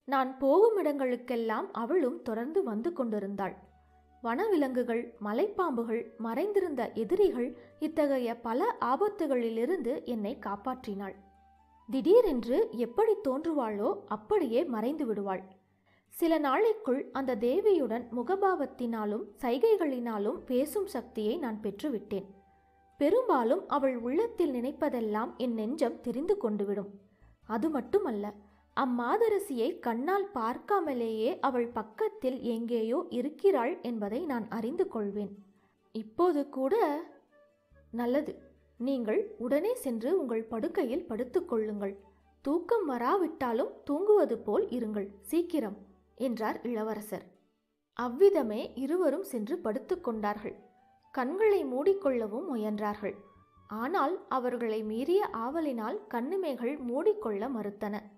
நான் போகும் இடங்களுக்கெல்லாம் அவளும் தொடர்ந்து வந்து கொண்டிருந்தாள் வனவிலங்குகள் மலைப்பாம்புகள் மறைந்திருந்த எதிரிகள் இத்தகைய பல ஆபத்துகளிலிருந்து என்னை காப்பாற்றினாள் திடீரென்று எப்படி தோன்றுவாளோ அப்படியே மறைந்து விடுவாள் சில நாளைக்குள் அந்த தேவியுடன் முகபாவத்தினாலும் சைகைகளினாலும் பேசும் சக்தியை நான் பெற்றுவிட்டேன் பெரும்பாலும் அவள் உள்ளத்தில் நினைப்பதெல்லாம் என் நெஞ்சம் தெரிந்து கொண்டுவிடும் அது மட்டுமல்ல அம்மாதரசியை கண்ணால் பார்க்காமலேயே அவள் பக்கத்தில் எங்கேயோ இருக்கிறாள் என்பதை நான் அறிந்து கொள்வேன் இப்போது கூட நல்லது நீங்கள் உடனே சென்று உங்கள் படுக்கையில் படுத்துக்கொள்ளுங்கள் தூக்கம் வராவிட்டாலும் தூங்குவது போல் இருங்கள் சீக்கிரம் என்றார் இளவரசர் அவ்விதமே இருவரும் சென்று படுத்துக்கொண்டார்கள் கண்களை மூடிக்கொள்ளவும் முயன்றார்கள் ஆனால் அவர்களை மீறிய ஆவலினால் கண்ணிமைகள் மூடிக்கொள்ள மறுத்தன